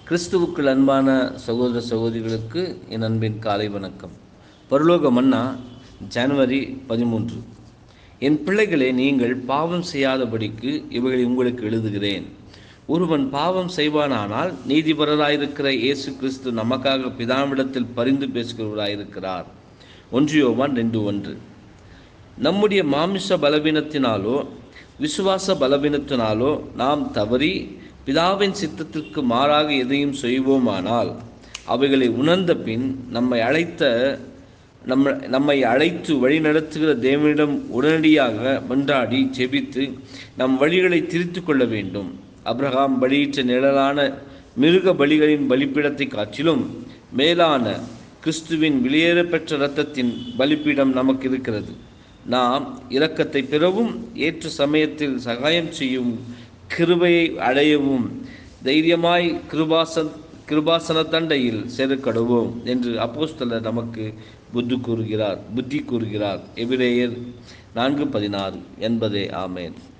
கிறிஸ்துவுக்குள் அன்பான சகோதர சகோதரிகளுக்கு என் அன்பின் காலை வணக்கம் பரலோக மன்னா ஜனவரி பதிமூன்று என் பிள்ளைகளே நீங்கள் பாவம் செய்யாதபடிக்கு இவைகளை உங்களுக்கு எழுதுகிறேன் ஒருவன் பாவம் செய்வானானால் நீதிபரராயிருக்கிற இயேசு கிறிஸ்து நமக்காக பிதாவிடத்தில் பரிந்து பேசுகிறவராயிருக்கிறார் ஒன்று யோவான் ரெண்டு ஒன்று நம்முடைய மாமிச பலவீனத்தினாலோ விசுவாச பலவீனத்தினாலோ நாம் தவறி பிதாவின் சித்தத்திற்கு மாறாக எதையும் செய்வோமானால் அவைகளை உணர்ந்த பின் நம்மை அழைத்த நம்ம நம்மை அழைத்து வழிநடத்துகிற தேவனிடம் உடனடியாக மன்றாடி ஜெபித்து நம் வழிகளை திரித்து கொள்ள வேண்டும் அப்ரஹாம் பலியிட்ட நிழலான மிருக பலிகளின் பலிப்பீடத்தை காட்டிலும் மேலான கிறிஸ்துவின் வெளியேறப்பெற்ற இரத்தத்தின் பலிப்பீடம் நமக்கு இருக்கிறது நாம் இரக்கத்தை பெறவும் ஏற்ற சமயத்தில் சகாயம் செய்யும் கிருபையை அடையவும் தைரியமாய் கிருபாசன் கிருபாசன தண்டையில் செருக்கடுவோம் என்று அப்போஸ்தலர் நமக்கு புத்தி கூறுகிறார் புத்தி கூறுகிறார் எபிரேயர் நான்கு பதினாறு என்பதே ஆமேன்